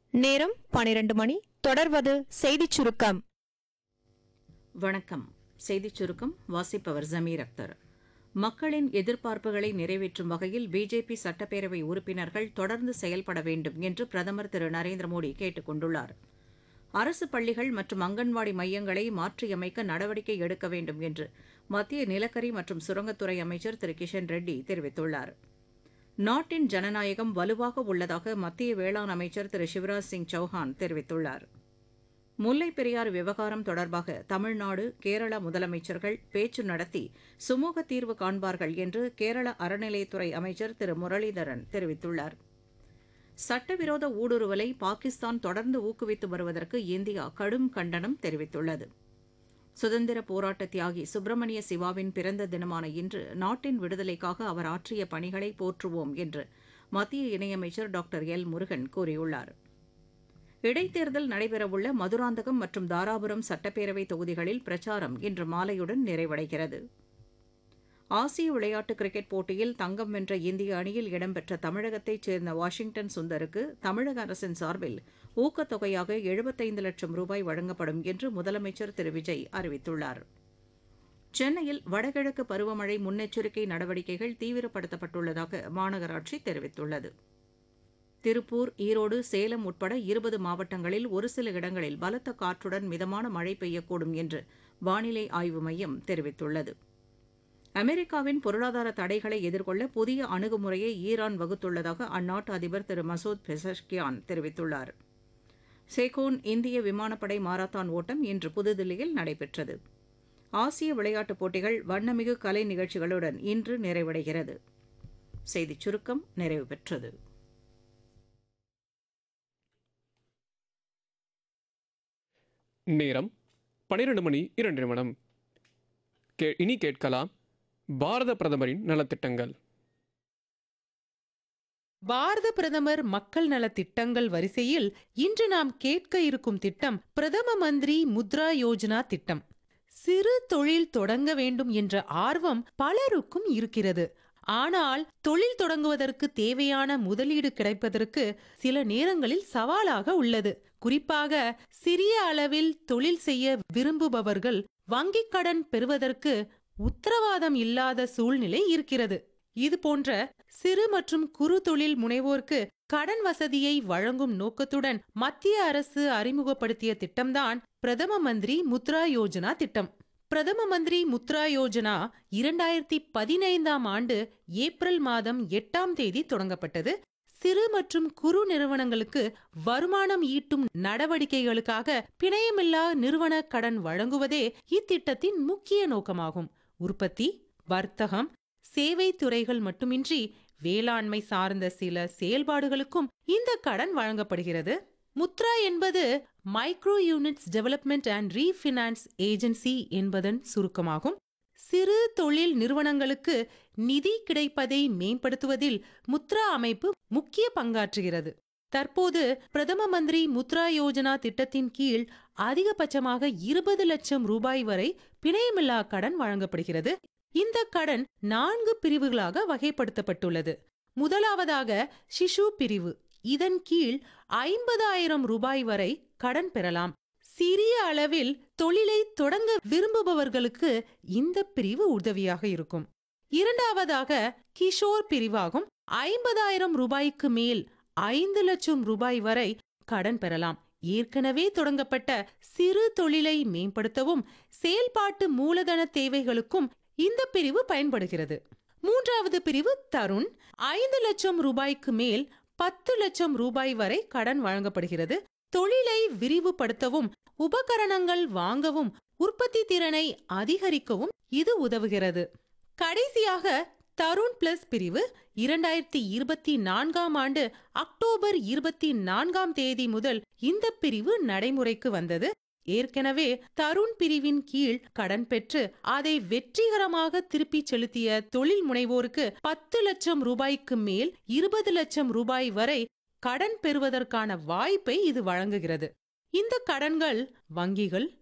நேரம் பனிரெண்டு மணி தொடர்வது செய்திச் சுருக்கம் வணக்கம் செய்திச் சுருக்கம் வாசிப்பவர் ஜமீர் அக்தர் மக்களின் எதிர்பார்ப்புகளை நிறைவேற்றும் வகையில் பிஜேபி சட்டப்பேரவை உறுப்பினர்கள் தொடர்ந்து செயல்பட வேண்டும் என்று பிரதமர் திரு நரேந்திர மோடி கேட்டுக் கொண்டுள்ளார் அரசு பள்ளிகள் மற்றும் அங்கன்வாடி மையங்களை மாற்றியமைக்க நடவடிக்கை எடுக்க வேண்டும் என்று மத்திய நிலக்கரி மற்றும் சுரங்கத்துறை அமைச்சர் திரு கிஷன் ரெட்டி தெரிவித்துள்ளார் நாட்டின் ஜனநாயகம் வலுவாக உள்ளதாக மத்திய வேளாண் அமைச்சர் திரு சிவராஜ் சிங் சௌஹான் தெரிவித்துள்ளார் முல்லைப் பெரியாறு விவகாரம் தொடர்பாக தமிழ்நாடு கேரள முதலமைச்சர்கள் பேச்சு நடத்தி சுமூக தீர்வு காண்பார்கள் என்று கேரள அறநிலையத்துறை அமைச்சர் திரு முரளிதரன் தெரிவித்துள்ளார் சட்டவிரோத ஊடுருவலை பாகிஸ்தான் தொடர்ந்து ஊக்குவித்து வருவதற்கு இந்தியா கடும் கண்டனம் தெரிவித்துள்ளது சுதந்திர போராட்ட தியாகி சுப்பிரமணிய சிவாவின் பிறந்த தினமான இன்று நாட்டின் விடுதலைக்காக அவர் ஆற்றிய பணிகளை போற்றுவோம் என்று மத்திய இணையமைச்சர் டாக்டர் எல் முருகன் கூறியுள்ளார் இடைத்தேர்தல் நடைபெறவுள்ள மதுராந்தகம் மற்றும் தாராபுரம் சட்டப்பேரவை தொகுதிகளில் பிரச்சாரம் இன்று மாலையுடன் நிறைவடைகிறது ஆசிய விளையாட்டு கிரிக்கெட் போட்டியில் தங்கம் வென்ற இந்திய அணியில் இடம்பெற்ற தமிழகத்தைச் சேர்ந்த வாஷிங்டன் சுந்தருக்கு தமிழக அரசின் சார்பில் ஊக்கத்தொகையாக எழுபத்தைந்து லட்சம் ரூபாய் வழங்கப்படும் என்று முதலமைச்சர் திரு விஜய் அறிவித்துள்ளார் சென்னையில் வடகிழக்கு பருவமழை முன்னெச்சரிக்கை நடவடிக்கைகள் தீவிரப்படுத்தப்பட்டுள்ளதாக மாநகராட்சி தெரிவித்துள்ளது திருப்பூர் ஈரோடு சேலம் உட்பட இருபது மாவட்டங்களில் ஒரு சில இடங்களில் பலத்த காற்றுடன் மிதமான மழை பெய்யக்கூடும் என்று வானிலை ஆய்வு மையம் தெரிவித்துள்ளது அமெரிக்காவின் பொருளாதார தடைகளை எதிர்கொள்ள புதிய அணுகுமுறையை ஈரான் வகுத்துள்ளதாக அந்நாட்டு அதிபர் திரு மசூத் பெசஷ்கியான் தெரிவித்துள்ளார் சேகோன் இந்திய விமானப்படை மாரத்தான் ஓட்டம் இன்று புதுதில்லியில் நடைபெற்றது ஆசிய விளையாட்டுப் போட்டிகள் வண்ணமிகு கலை நிகழ்ச்சிகளுடன் இன்று நிறைவடைகிறது செய்திச் சுருக்கம் நிறைவு பெற்றது நேரம் பன்னிரண்டு மணி இரண்டு நிமிடம் கே இனி கேட்கலாம் பாரத பிரதமரின் நலத்திட்டங்கள் பாரத பிரதமர் மக்கள் நலத் திட்டங்கள் வரிசையில் இன்று நாம் கேட்க இருக்கும் திட்டம் பிரதம மந்திரி முத்ரா யோஜனா திட்டம் சிறு தொழில் தொடங்க வேண்டும் என்ற ஆர்வம் பலருக்கும் இருக்கிறது ஆனால் தொழில் தொடங்குவதற்கு தேவையான முதலீடு கிடைப்பதற்கு சில நேரங்களில் சவாலாக உள்ளது குறிப்பாக சிறிய அளவில் தொழில் செய்ய விரும்புபவர்கள் வங்கிக் கடன் பெறுவதற்கு உத்தரவாதம் இல்லாத சூழ்நிலை இருக்கிறது இது போன்ற சிறு மற்றும் குறு தொழில் முனைவோருக்கு கடன் வசதியை வழங்கும் நோக்கத்துடன் மத்திய அரசு அறிமுகப்படுத்திய திட்டம்தான் பிரதம மந்திரி முத்ரா யோஜனா திட்டம் பிரதம மந்திரி முத்ரா யோஜனா இரண்டாயிரத்தி பதினைந்தாம் ஆண்டு ஏப்ரல் மாதம் எட்டாம் தேதி தொடங்கப்பட்டது சிறு மற்றும் குறு நிறுவனங்களுக்கு வருமானம் ஈட்டும் நடவடிக்கைகளுக்காக பிணையமில்லா நிறுவன கடன் வழங்குவதே இத்திட்டத்தின் முக்கிய நோக்கமாகும் உற்பத்தி வர்த்தகம் சேவை துறைகள் மட்டுமின்றி வேளாண்மை சார்ந்த சில செயல்பாடுகளுக்கும் இந்த கடன் வழங்கப்படுகிறது முத்ரா என்பது micro units development and refinance agency என்பதன் சுருக்கமாகும் சிறு தொழில் நிறுவனங்களுக்கு நிதி கிடைப்பதை மேம்படுத்துவதில் முத்ரா அமைப்பு முக்கிய பங்காற்றுகிறது தற்போது பிரதம மந்திரி முத்ரா யோஜனா திட்டத்தின் கீழ் அதிகபட்சமாக இருபது லட்சம் ரூபாய் வரை பிணையமில்லா கடன் வழங்கப்படுகிறது இந்த கடன் நான்கு பிரிவுகளாக வகைப்படுத்தப்பட்டுள்ளது முதலாவதாக சிசு பிரிவு இதன் கீழ் ஐம்பதாயிரம் ரூபாய் வரை கடன் பெறலாம் சிறிய அளவில் தொழிலை தொடங்க விரும்புபவர்களுக்கு இந்த பிரிவு உதவியாக இருக்கும் இரண்டாவதாக கிஷோர் பிரிவாகும் ஐம்பதாயிரம் ரூபாய்க்கு மேல் ஐந்து லட்சம் ரூபாய் வரை கடன் பெறலாம் ஏற்கனவே தொடங்கப்பட்ட சிறு தொழிலை மேம்படுத்தவும் செயல்பாட்டு மூலதன தேவைகளுக்கும் இந்த பிரிவு பயன்படுகிறது மூன்றாவது பிரிவு தருண் ஐந்து லட்சம் ரூபாய்க்கு மேல் பத்து லட்சம் ரூபாய் வரை கடன் வழங்கப்படுகிறது தொழிலை விரிவுபடுத்தவும் உபகரணங்கள் வாங்கவும் உற்பத்தி திறனை அதிகரிக்கவும் இது உதவுகிறது கடைசியாக தருண் பிளஸ் பிரிவு இரண்டாயிரத்தி இருபத்தி நான்காம் ஆண்டு அக்டோபர் இருபத்தி நான்காம் தேதி முதல் இந்த பிரிவு நடைமுறைக்கு வந்தது ஏற்கனவே தருண் பிரிவின் கீழ் கடன் பெற்று அதை வெற்றிகரமாக திருப்பிச் செலுத்திய தொழில் முனைவோருக்கு பத்து லட்சம் ரூபாய்க்கு மேல் இருபது லட்சம் ரூபாய் வரை கடன் பெறுவதற்கான வாய்ப்பை இது வழங்குகிறது இந்த கடன்கள் வங்கிகள்